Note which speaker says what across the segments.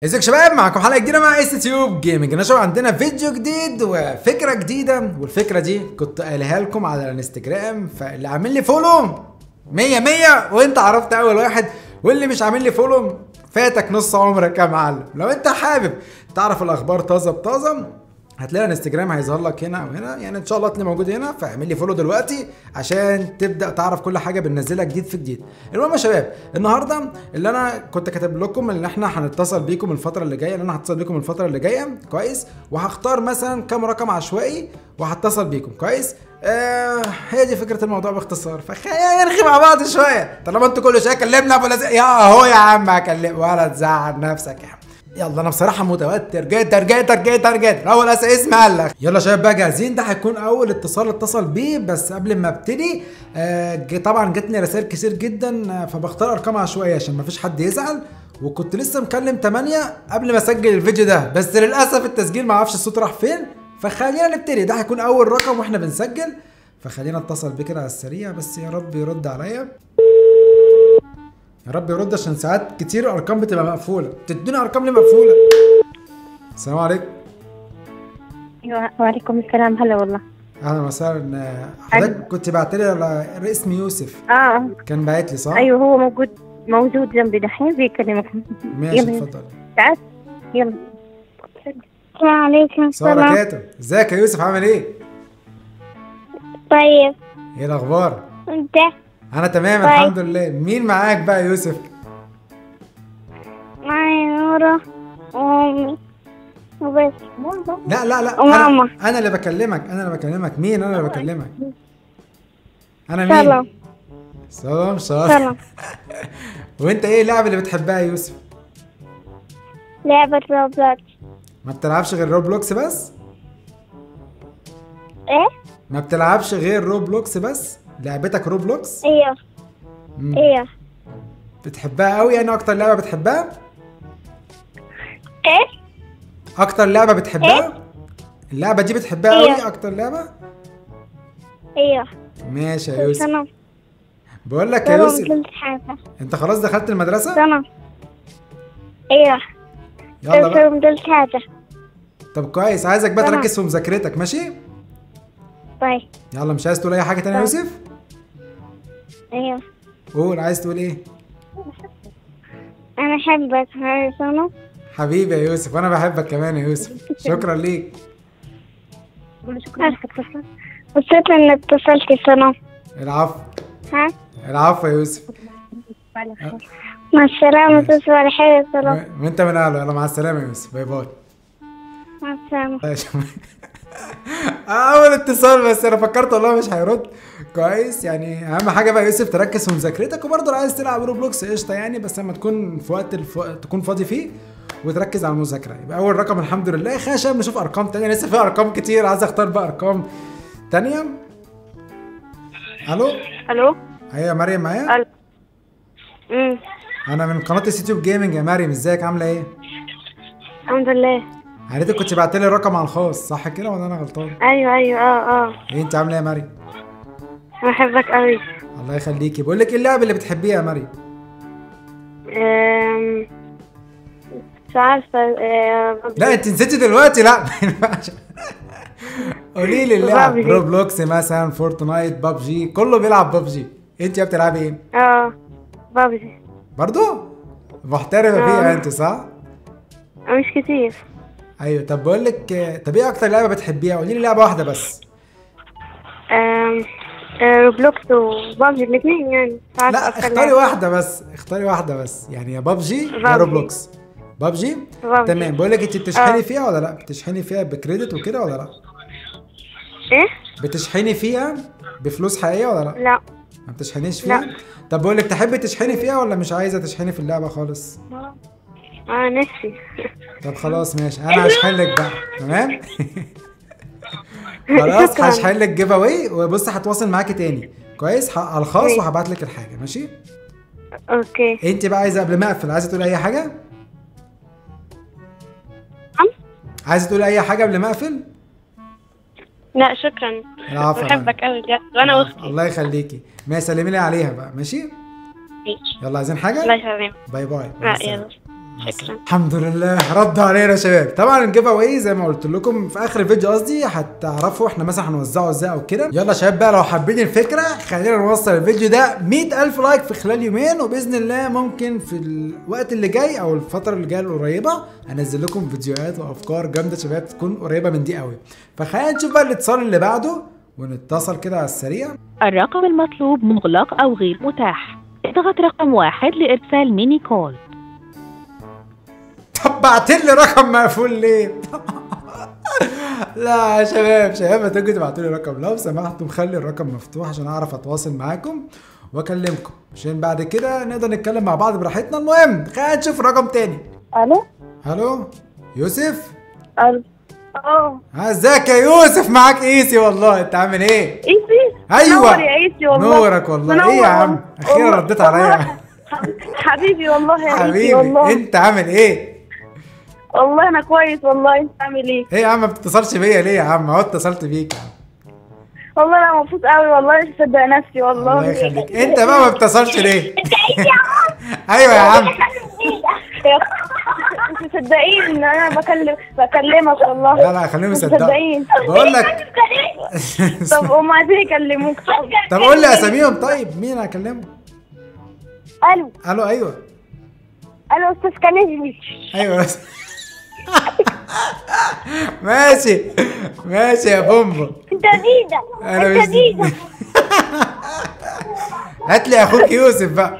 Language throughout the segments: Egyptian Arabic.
Speaker 1: ازيك يا شباب معكم حلقه جديده مع اس تيوب جيمنج انا شو عندنا فيديو جديد وفكره جديده والفكره دي كنت قايلها لكم على الانستجرام فاللي عامل لي فولو 100 100 وانت عرفت اول واحد واللي مش عامل لي فولو فاتك نص عمرك يا معلم لو انت حابب تعرف الاخبار طازه بطازه هتلاقي الانستجرام هيظهر لك هنا وهنا يعني ان شاء الله تلاقي موجود هنا فاعمل لي فولو دلوقتي عشان تبدا تعرف كل حاجه بننزلها جديد في جديد المهم يا شباب النهارده اللي انا كنت كاتب لكم ان احنا هنتصل بيكم الفتره اللي جايه ان انا هتصل بيكم الفتره اللي جايه كويس وهختار مثلا كام رقم عشوائي وهتصل بيكم كويس آه هي دي فكره الموضوع باختصار فخلينا نرغي مع بعض شويه طالما انتوا كل شويه كلمنا ابو لزق يا اهو يا عم هكلم ولا تزعل نفسك يا عم يلا انا بصراحه متوتر جدا جدا جدا جدا اول اسم قال لك يلا يا شباب بقى جاهزين ده هيكون اول اتصال اتصل بيه بس قبل ما ابتدي آه ج- طبعا جاتني رسائل كتير جدا آه، فبختار ارقام عشوائيه عشان ما فيش حد يزعل وكنت لسه مكلم 8 قبل ما اسجل الفيديو ده بس للاسف التسجيل ما اعرفش الصوت راح فين فخلينا نبتدي ده هيكون اول رقم واحنا بنسجل فخلينا اتصل بيه كده على السريع بس يا رب يرد عليا يا رب يرد عشان ساعات كتير ارقام بتبقى مقفوله تدوني ارقام ليه مقفوله السلام عليكم
Speaker 2: ايوه وعليكم السلام هلا والله
Speaker 1: اهلا وسهلا آه، حضرتك كنت بعت لي على اسمي يوسف
Speaker 2: اه
Speaker 1: كان باعت لي صح؟
Speaker 2: ايوه هو موجود موجود جنبي دحين بيكلمك
Speaker 1: ماشي
Speaker 2: يلا.
Speaker 1: اتفضل
Speaker 2: تعال يلا السلام عليكم
Speaker 1: ساره كاتب ازيك يا يوسف عامل ايه؟
Speaker 2: طيب
Speaker 1: ايه الاخبار؟
Speaker 2: انت
Speaker 1: انا تمام
Speaker 2: طيب.
Speaker 1: الحمد لله مين معاك بقى يا يوسف؟
Speaker 2: معي نورة وأمي وبس
Speaker 1: لا لا لا
Speaker 2: وماما.
Speaker 1: انا انا اللي بكلمك انا اللي بكلمك مين انا اللي بكلمك؟ انا مين؟
Speaker 2: سلام
Speaker 1: سلام سلام
Speaker 2: سلام
Speaker 1: وانت ايه اللعبه اللي بتحبها يا يوسف؟
Speaker 2: لعبة روبلوكس
Speaker 1: ما بتلعبش غير روبلوكس بس؟
Speaker 2: ايه؟
Speaker 1: ما بتلعبش غير روبلوكس بس؟ لعبتك روبلوكس؟
Speaker 2: ايوه
Speaker 1: مم.
Speaker 2: ايوه
Speaker 1: بتحبها قوي يعني اكتر لعبه بتحبها؟
Speaker 2: ايه؟
Speaker 1: اكتر لعبه بتحبها؟ اللعبه دي بتحبها
Speaker 2: ايوه.
Speaker 1: قوي اكتر لعبه؟
Speaker 2: ايوه
Speaker 1: ماشي يا يوسف
Speaker 2: سلام
Speaker 1: بقول لك يا
Speaker 2: سلام
Speaker 1: يوسف
Speaker 2: كل حاجة
Speaker 1: انت خلاص دخلت المدرسه؟
Speaker 2: سلام ايوه
Speaker 1: يلا بقى
Speaker 2: سلام كل حاجة
Speaker 1: طب كويس عايزك بقى
Speaker 2: تمام.
Speaker 1: تركز في مذاكرتك ماشي؟
Speaker 2: طيب
Speaker 1: يلا مش عايز تقول اي حاجه تانية يا
Speaker 2: تمام.
Speaker 1: يوسف؟
Speaker 2: ايوه
Speaker 1: قول عايز تقول ايه؟
Speaker 2: انا احبك هاي سنة
Speaker 1: حبيبي يا يوسف وانا بحبك كمان يا يوسف شكرا ليك
Speaker 2: مبسوطة انك اتصلتي سنة
Speaker 1: العفو
Speaker 2: ها
Speaker 1: العفو يا يوسف
Speaker 2: مع السلامة تصبح على خير يا سلام
Speaker 1: و- وانت من اهله يلا مع السلامه يا يوسف باي باي
Speaker 2: مع السلامة
Speaker 1: ماشي. اول اتصال بس انا فكرت والله مش هيرد كويس يعني اهم حاجه بقى يا يوسف تركز في مذاكرتك وبرضه لو عايز تلعب روبلوكس قشطه يعني بس لما تكون في وقت الف... تكون فاضي فيه وتركز على المذاكره يبقى اول رقم الحمد لله خلينا عشان نشوف ارقام تانية لسه في ارقام كتير عايز اختار بقى ارقام تانية الو
Speaker 2: الو
Speaker 1: ايوه يا مريم معايا
Speaker 2: الو امم
Speaker 1: انا من قناه اليوتيوب جيمنج يا مريم ازيك عامله ايه
Speaker 2: الحمد لله
Speaker 1: عرفتك كنت بعت لي الرقم على الخاص صح كده ولا انا غلطان
Speaker 2: ايوه ايوه اه اه
Speaker 1: ايه انت عامله ايه يا مريم
Speaker 2: انا بحبك قوي
Speaker 1: الله يخليكي بقول لك ايه اللعبه اللي بتحبيها يا مريم
Speaker 2: أم... مش عارفة آه،
Speaker 1: لا انت نسيتي دلوقتي لا ما ينفعش قولي لي اللعب
Speaker 2: بابجي.
Speaker 1: روبلوكس مثلا فورتنايت بابجي كله بيلعب بابجي انت يا بتلعبي ايه
Speaker 2: اه بابجي
Speaker 1: برضو محترفه
Speaker 2: آه.
Speaker 1: فيها انت صح
Speaker 2: مش كتير
Speaker 1: ايوه طب بقول لك آه، طب ايه اكتر لعبه بتحبيها قولي لي لعبه واحده بس
Speaker 2: أم... آه، روبلوكس وبابجي الاثنين يعني مش عارفة
Speaker 1: لا
Speaker 2: أكتر
Speaker 1: اختاري
Speaker 2: لعبة.
Speaker 1: واحده بس اختاري واحده بس يعني يا بابجي يا
Speaker 2: بابجي.
Speaker 1: روبلوكس بابجي
Speaker 2: بابجي.
Speaker 1: تمام بقول لك انت بتشحني
Speaker 2: آه.
Speaker 1: فيها ولا لا بتشحني فيها بكريدت وكده ولا لا
Speaker 2: ايه؟
Speaker 1: بتشحني فيها بفلوس حقيقيه ولا لا
Speaker 2: لا
Speaker 1: ما بتشحنيش فيها
Speaker 2: لا.
Speaker 1: طب بقول لك تحبي تشحني فيها ولا مش عايزه تشحني في اللعبه خالص
Speaker 2: اه نفسي
Speaker 1: طب خلاص ماشي انا هشحن لك بقى تمام خلاص
Speaker 2: شكراً.
Speaker 1: هشحن لك جيف اواي وبص هتواصل معاكي تاني كويس ه- على الخاص
Speaker 2: ماشي.
Speaker 1: وهبعت لك الحاجه ماشي
Speaker 2: اوكي
Speaker 1: انت بقى عايزه قبل ما اقفل عايزه تقولي اي حاجه
Speaker 2: نعم؟
Speaker 1: عايزه تقولي اي حاجه قبل ما اقفل
Speaker 2: لا شكرا
Speaker 1: العفو يا
Speaker 2: بحبك قوي بجد وانا واختي
Speaker 1: الله يخليكي ما سلمي لي عليها بقى ماشي
Speaker 2: ماشي.
Speaker 1: يلا عايزين
Speaker 2: الله
Speaker 1: حاجه
Speaker 2: يسلمك
Speaker 1: باي باي مع
Speaker 2: لا
Speaker 1: السلامة.
Speaker 2: يلا شكرا
Speaker 1: الحمد لله ردوا علينا يا شباب طبعا الجيف اواي زي ما قلت لكم في اخر الفيديو قصدي هتعرفوا احنا مثلا هنوزعه ازاي او كده يلا يا شباب بقى لو حابين الفكره خلينا نوصل الفيديو ده 100000 لايك في خلال يومين وباذن الله ممكن في الوقت اللي جاي او الفتره اللي جايه القريبه هنزل لكم فيديوهات وافكار جامده شباب تكون قريبه من دي قوي فخلينا نشوف بقى الاتصال اللي بعده ونتصل كده على السريع
Speaker 3: الرقم المطلوب مغلق أو غير متاح اضغط رقم واحد لإرسال ميني كول
Speaker 1: طب بعتلي رقم مقفول ليه؟ لا يا شباب شباب ما تيجوا تبعتوا لي رقم لو سمحتوا خلي الرقم مفتوح عشان اعرف اتواصل معاكم واكلمكم عشان بعد كده نقدر نتكلم مع بعض براحتنا المهم خلينا نشوف رقم تاني
Speaker 2: الو
Speaker 1: الو يوسف
Speaker 2: الو اه
Speaker 1: ها ازيك يا يوسف معاك ايسي والله انت عامل ايه
Speaker 2: ايسي
Speaker 1: ايوه
Speaker 2: نور يا ايسي والله
Speaker 1: نورك والله
Speaker 2: منور
Speaker 1: ايه يا عم اخيرا
Speaker 2: والله.
Speaker 1: رديت عليا
Speaker 2: حبيبي والله يا ايسي
Speaker 1: حبيبي
Speaker 2: والله
Speaker 1: انت عامل ايه
Speaker 2: والله انا كويس والله انت عامل ايه
Speaker 1: ايه يا عم ما بتتصلش بيا ليه يا عم اهو اتصلت بيك يا عم
Speaker 2: والله انا مبسوط قوي والله مش مصدق نفسي والله
Speaker 1: الله يخليك انت بقى ما بتتصلش ليه ايوه يا عم
Speaker 2: مش مصدقين ان انا بكلم بكلمك والله
Speaker 1: لا لا خليهم
Speaker 2: مش
Speaker 1: يصدقوا
Speaker 2: مصدقين
Speaker 1: بقول لك
Speaker 2: طب هم عايزين يكلموك
Speaker 1: طب قول لي اساميهم طيب مين هكلمه
Speaker 2: الو
Speaker 1: الو ايوه
Speaker 2: الو استاذ كنزي
Speaker 1: ايوه بس ماشي ماشي يا بومبو
Speaker 2: انت ديدا
Speaker 1: انا
Speaker 2: انت
Speaker 1: مش
Speaker 2: ديدا
Speaker 1: هات لي اخوك يوسف بقى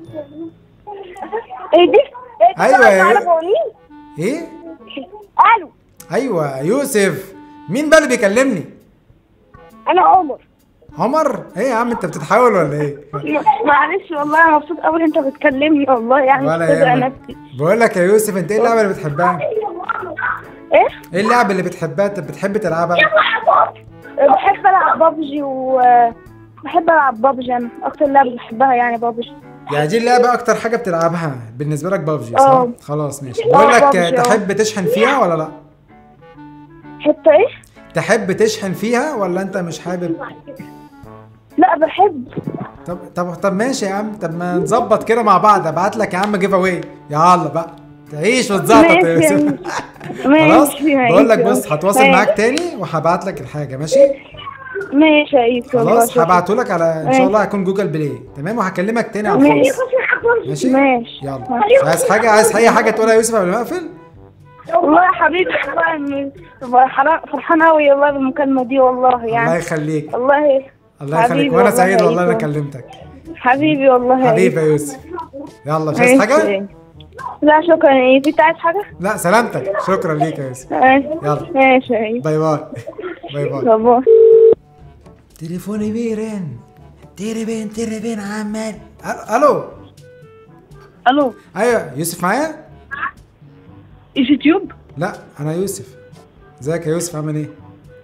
Speaker 2: ايه دي؟ إيه
Speaker 1: أيوة يا
Speaker 2: تعرف
Speaker 1: يوسف.
Speaker 2: هو مين؟
Speaker 1: ايه
Speaker 2: الو
Speaker 1: ايوه يوسف مين بقى اللي بيكلمني
Speaker 2: انا عمر
Speaker 1: عمر ايه يا عم انت بتتحاول ولا ايه
Speaker 2: م- معلش والله انا مبسوط قوي ان انت بتكلمني والله يعني مش
Speaker 1: ولا
Speaker 2: مصدق
Speaker 1: يهمك
Speaker 2: نفسي
Speaker 1: بقول لك يا يوسف انت ايه اللعبه اللي بتحبها
Speaker 2: ايه؟
Speaker 1: ايه اللعبه اللي بتحبها انت بتحب تلعبها
Speaker 2: بحب العب بابجي و بحب العب بابجي انا اكتر لعبه بحبها يعني بابجي
Speaker 1: يعني دي اللعبة أكتر حاجة بتلعبها بالنسبة لك بابجي صح؟
Speaker 2: اه.
Speaker 1: خلاص ماشي بقول لك
Speaker 2: بابجي، اه.
Speaker 1: تحب تشحن فيها ولا لأ؟
Speaker 2: حتى ايه؟
Speaker 1: تحب تشحن فيها ولا أنت مش حابب؟
Speaker 2: لا بحب
Speaker 1: طب طب طب ماشي يا عم طب ما نظبط كده مع بعض أبعت لك يا عم جيف أواي يلا بقى تعيش وتظبط يا
Speaker 2: ماشي يا
Speaker 1: يوسف
Speaker 2: ماشي
Speaker 1: خلاص
Speaker 2: ماشي
Speaker 1: بقول لك بص هتواصل
Speaker 2: ماشي.
Speaker 1: معاك تاني وهبعت لك الحاجة ماشي؟
Speaker 2: ماشي يا ايس والله
Speaker 1: خلاص
Speaker 2: شكرا.
Speaker 1: هبعته لك على إن شاء
Speaker 2: ماشي.
Speaker 1: الله هيكون جوجل بلاي تمام وهكلمك تاني على
Speaker 2: ماشي
Speaker 1: الخاص ماشي؟
Speaker 2: ماشي
Speaker 1: يلا مش عايز حاجة عايز أي حاجة تقولها يا يوسف قبل ما أقفل؟
Speaker 2: والله يا حبيبي والله إني- فرحان قوي والله بالمكالمه دي والله
Speaker 1: الله
Speaker 2: يعني
Speaker 1: يخليك
Speaker 2: والله
Speaker 1: الله يخليك
Speaker 2: حبيبي
Speaker 1: وانا
Speaker 2: والله
Speaker 1: سعيد
Speaker 2: يا
Speaker 1: والله انا
Speaker 2: يوسف.
Speaker 1: كلمتك
Speaker 2: حبيبي والله يا
Speaker 1: حبيبي يا
Speaker 2: إيس.
Speaker 1: يوسف يلا مش عايز حاجه
Speaker 2: ماشي. لا شكرا يا ايس انت عايز حاجه؟
Speaker 1: لا سلامتك شكرا ليك يا يوسف
Speaker 2: ماشي
Speaker 1: يلا.
Speaker 2: ماشي يا ايس
Speaker 1: باي باي باي باي
Speaker 2: باي
Speaker 1: تليفوني بيرن تيري بين تيري بين عمال أل- الو
Speaker 2: الو
Speaker 1: ايوه يوسف معايا
Speaker 2: ايش يوتيوب؟
Speaker 1: لا انا يوسف ازيك يا يوسف عامل ايه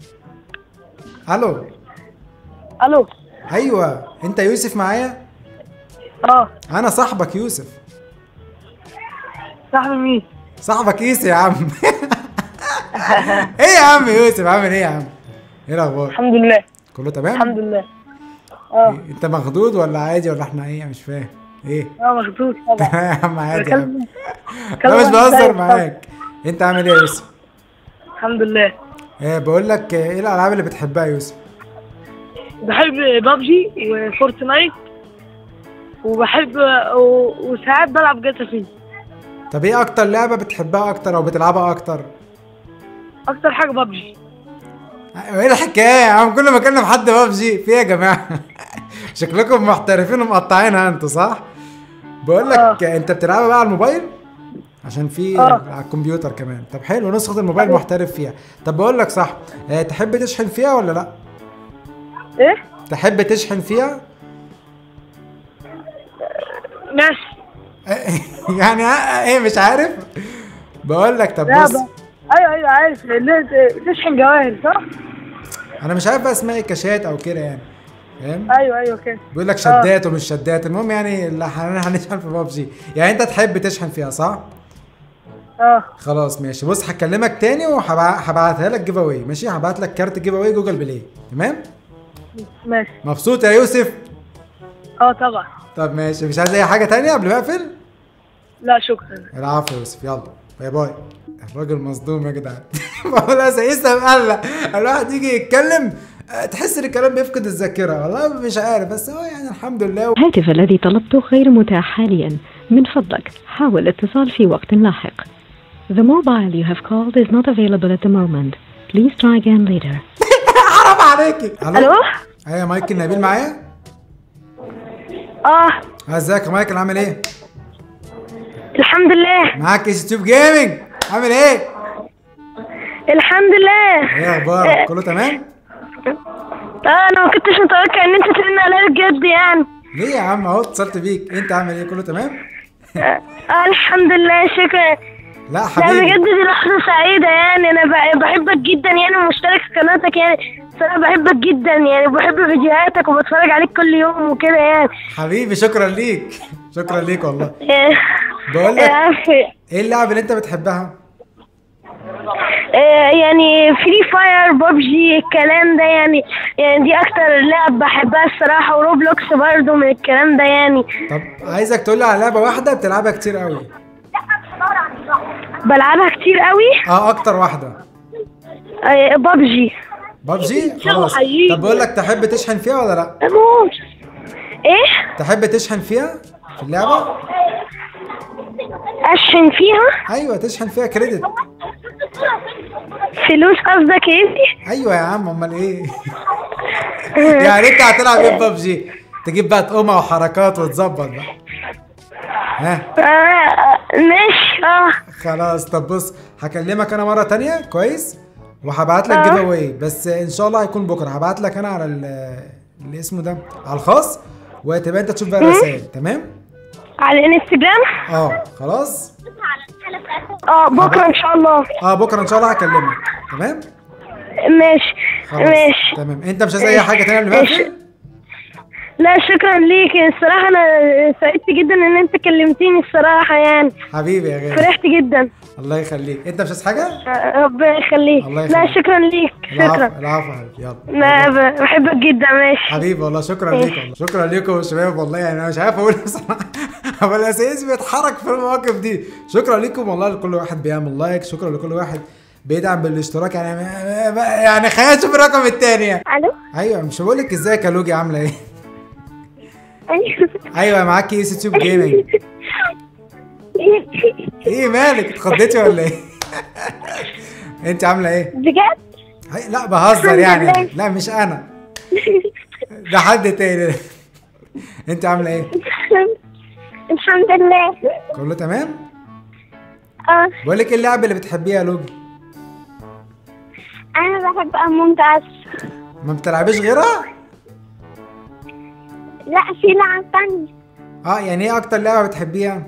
Speaker 1: الو
Speaker 2: الو
Speaker 1: ايوه انت يوسف معايا
Speaker 2: اه
Speaker 1: انا صاحبك يوسف
Speaker 2: صاحبي مين؟
Speaker 1: صاحبك يوسف يا عم ايه يا عم يوسف عامل ايه يا عم ايه الاخبار
Speaker 2: الحمد لله
Speaker 1: كله تمام
Speaker 2: الحمد لله اه
Speaker 1: انت مخدود ولا عادي ولا احنا ايه مش فاهم ايه
Speaker 2: اه مخدوش طبعا
Speaker 1: يا عم عادي يا عم
Speaker 2: بكلم-
Speaker 1: انا
Speaker 2: بكلم
Speaker 1: مش
Speaker 2: واحد
Speaker 1: بهزر
Speaker 2: زيك
Speaker 1: معاك انت عامل ايه يا يوسف
Speaker 2: الحمد لله
Speaker 1: ايه بقول لك ايه الالعاب اللي بتحبها يا يوسف
Speaker 4: بحب بابجي وفورتنايت وبحب و- وساعات بلعب جاتا في
Speaker 1: طب ايه اكتر لعبه بتحبها اكتر او بتلعبها اكتر
Speaker 4: اكتر حاجه بابجي
Speaker 1: ايه الحكايه يا عم كل ما اكلم حد ببجي في ايه يا جماعه شكلكم محترفين ومقطعينها انتوا صح بقول لك انت بتلعبها بقى على الموبايل عشان في
Speaker 4: اه.
Speaker 1: على الكمبيوتر كمان طب حلو نسخه الموبايل محترف فيها طب بقول لك صح اه، تحب تشحن فيها ولا لا
Speaker 4: ايه
Speaker 1: تحب تشحن فيها
Speaker 4: ماشي
Speaker 1: يعني اه، ايه مش عارف بقول لك طب
Speaker 4: لا
Speaker 1: بص
Speaker 4: ب- ايوه ايوه عارف اللي انت تشحن جواهر صح؟
Speaker 1: انا مش عارف بقى اسمها ايه كاشات او كده يعني فاهم
Speaker 4: ايوه ايوه كده
Speaker 1: بيقول لك شدات ومش شدات المهم يعني اللي هن- هنشحن في بابجي يعني انت تحب تشحن فيها صح
Speaker 4: اه
Speaker 1: خلاص ماشي بص هكلمك تاني وهبعتها لك جيف اواي ماشي هبعت لك كارت جيف اواي جوجل بلاي تمام
Speaker 4: ماشي
Speaker 1: مبسوط يا يوسف
Speaker 4: اه طبعا
Speaker 1: طب ماشي مش عايز اي حاجه تانية قبل ما اقفل
Speaker 4: لا شكرا
Speaker 1: العفو يا يوسف يلا باي باي الراجل مصدوم يا جدعان بقول يا سيسة مقلق الواحد يجي يتكلم آه، تحس ان الكلام بيفقد الذاكره والله مش عارف بس هو يعني الحمد لله
Speaker 5: الهاتف الذي طلبته غير متاح حاليا من فضلك حاول الاتصال في وقت لاحق The mobile you have called is not available at the moment. Please try again later.
Speaker 1: حرام عليكي
Speaker 2: الو
Speaker 1: ايوه يا مايكل نبيل معايا
Speaker 2: اه
Speaker 1: آه، ازيك يا مايكل عامل ايه
Speaker 2: الحمد لله
Speaker 1: معاك يوتيوب جيمنج عامل ايه
Speaker 2: الحمد لله
Speaker 1: ايه اخبارك كله تمام
Speaker 2: اه انا ما كنتش متوقع ان انت ترن عليا بجد يعني
Speaker 1: ليه يا عم اهو اتصلت بيك انت عامل ايه كله تمام
Speaker 2: اه آه، الحمد لله شكرا
Speaker 1: لا
Speaker 2: لا
Speaker 1: حبيبي
Speaker 2: بجد دي لحظة سعيدة يعني أنا ب- بحبك جدا يعني ومشترك في قناتك يعني صراحة بحبك جدا يعني بحب فيديوهاتك وبتفرج عليك كل يوم وكده يعني
Speaker 1: حبيبي شكرا ليك شكرا ليك والله
Speaker 2: آه،
Speaker 1: بقول لك
Speaker 2: آه،
Speaker 1: ايه اللعبه اللي انت بتحبها
Speaker 2: آه، يعني فري فاير ببجي الكلام ده يعني يعني دي أكتر لعب بحبها الصراحة وروبلوكس برضو من الكلام ده يعني
Speaker 1: طب عايزك تقول لي على لعبه واحده بتلعبها كتير قوي
Speaker 2: بلعبها كتير قوي
Speaker 1: اه اكتر واحده
Speaker 2: آه، ببجي
Speaker 1: ببجي خلاص طب بقول لك تحب تشحن فيها ولا لا
Speaker 2: أموت إيه
Speaker 1: تحب تشحن فيها في اللعبه
Speaker 2: أشحن فيها
Speaker 1: ايوه تشحن فيها كريدت
Speaker 2: فلوس قصدك إيه
Speaker 1: ايوه يا عم امال ايه يعني انت هتلعب ايه في ببجي تجيب بقى تقومه وحركات وتظبط بقى ها
Speaker 2: آه، ماشي اه
Speaker 1: خلاص طب بص هكلمك انا مره تانية كويس وهبعت لك
Speaker 2: آه.
Speaker 1: جيف اواي بس ان شاء الله هيكون بكره هبعت لك انا على ال- اللي اسمه ده على الخاص وتبقى انت تشوف بقى الرسائل تمام
Speaker 2: على الانستجرام
Speaker 1: اه خلاص
Speaker 2: اه بكره ان شاء الله
Speaker 1: اه بكره ان شاء الله هكلمك تمام
Speaker 2: ماشي
Speaker 1: خلاص
Speaker 2: ماشي
Speaker 1: تمام انت مش عايز اي حاجه تانية قبل ما
Speaker 2: ماشي.
Speaker 1: اقفل
Speaker 2: لا شكرا ليك الصراحه انا سعدت جدا ان انت كلمتيني الصراحه يعني
Speaker 1: حبيبي يا غالي
Speaker 2: فرحت جدا
Speaker 1: الله يخليك انت مش عايز حاجه
Speaker 2: آه، ربنا يخليك
Speaker 1: الله
Speaker 2: لا
Speaker 1: يخليك.
Speaker 2: شكرا ليك
Speaker 1: العفو
Speaker 2: شكرا
Speaker 1: العفو حبيبي يلا
Speaker 2: لا ب- بحبك جدا ماشي
Speaker 1: حبيبي والله شكرا ليك والله شكرا ليكم يا شباب والله يعني انا مش عارف اقول بصراحه هو الاساس بيتحرك في المواقف دي شكرا ليكم والله لكل واحد بيعمل لايك شكرا لكل واحد بيدعم بالاشتراك يعني يعني خلينا نشوف الرقم الثاني يعني.
Speaker 2: الو
Speaker 1: ايوه مش بقول لك ازيك يا لوجي عامله ايه
Speaker 2: ايوه
Speaker 1: ايوه معاكي يوتيوب جيمنج ايه مالك اتخضيتي ولا ايه انت عامله ايه
Speaker 2: بجد
Speaker 1: هي- لا بهزر
Speaker 2: الحمد
Speaker 1: يعني
Speaker 2: لله.
Speaker 1: لا مش انا ده حد تاني انت عامله ايه
Speaker 2: الحمد لله
Speaker 1: كله تمام
Speaker 2: اه
Speaker 1: بقول لك ايه اللعبه اللي بتحبيها يا لوجي
Speaker 2: انا بحب امونج اس
Speaker 1: ما بتلعبيش غيرها
Speaker 2: لا في لعب تاني
Speaker 1: اه يعني ايه اكتر لعبه بتحبيها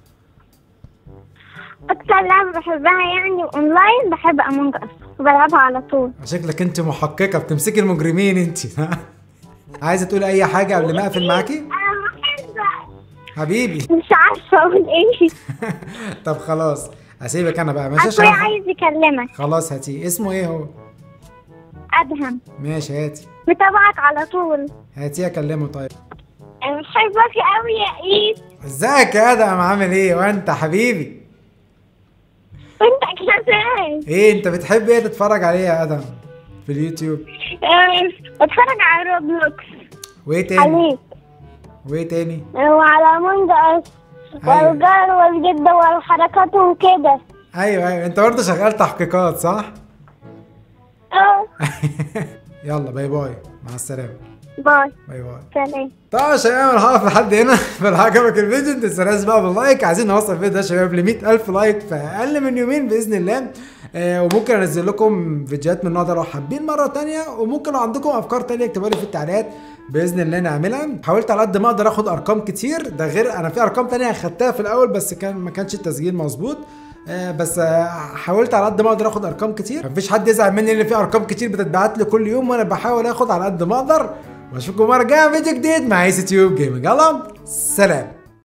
Speaker 2: اكتر لعبه بحبها يعني اونلاين بحب امونج اس وبلعبها على طول
Speaker 1: شكلك انت محققه بتمسكي المجرمين انت عايزه تقولي اي حاجه قبل ما اقفل معاكي
Speaker 2: انا بحبك
Speaker 1: حبيبي
Speaker 2: مش عارفه اقول ايه
Speaker 1: طب خلاص هسيبك انا بقى ماشي
Speaker 2: اخويا
Speaker 1: عشان
Speaker 2: عايز يكلمك
Speaker 1: خلاص هاتي اسمه ايه هو
Speaker 2: ادهم
Speaker 1: ماشي هاتي
Speaker 2: متابعك على طول
Speaker 1: هاتي اكلمه طيب
Speaker 2: انا بحبك قوي يا ايد
Speaker 1: ازيك يا ادم عامل ايه وانت حبيبي
Speaker 2: وانت كمان
Speaker 1: ايه انت بتحب ايه تتفرج عليه يا ادم في اليوتيوب
Speaker 2: آه، بتفرج على روبلوكس
Speaker 1: وايه تاني
Speaker 2: عليك
Speaker 1: وايه تاني
Speaker 2: وعلى مونج اس
Speaker 1: أيوة.
Speaker 2: والجار والجدة والحركات وكده
Speaker 1: ايوه ايوه انت برضه شغال تحقيقات صح
Speaker 2: اه
Speaker 1: يلا باي باي مع السلامه
Speaker 2: باي
Speaker 1: باي باي
Speaker 2: سلام
Speaker 1: طبعا يا شباب انا هقف لحد هنا فلو عجبك الفيديو انت تنساش بقى باللايك عايزين نوصل الفيديو ده يا شباب ل 100000 لايك في اقل من يومين باذن الله آه وممكن انزل لكم فيديوهات من النوع ده لو حابين مره تانية وممكن لو عندكم افكار تانية اكتبوا لي في التعليقات باذن الله نعملها حاولت على قد ما اقدر اخد ارقام كتير ده غير انا في ارقام تانية خدتها في الاول بس كان ما كانش التسجيل مظبوط آه بس آه حاولت على قد ما اقدر اخد ارقام كتير مفيش حد يزعل مني ان في ارقام كتير بتتبعت لي كل يوم وانا بحاول اخد على قد ما اقدر واشوفكم مره جايه في فيديو جديد مع ايس تيوب جيمنج يلا سلام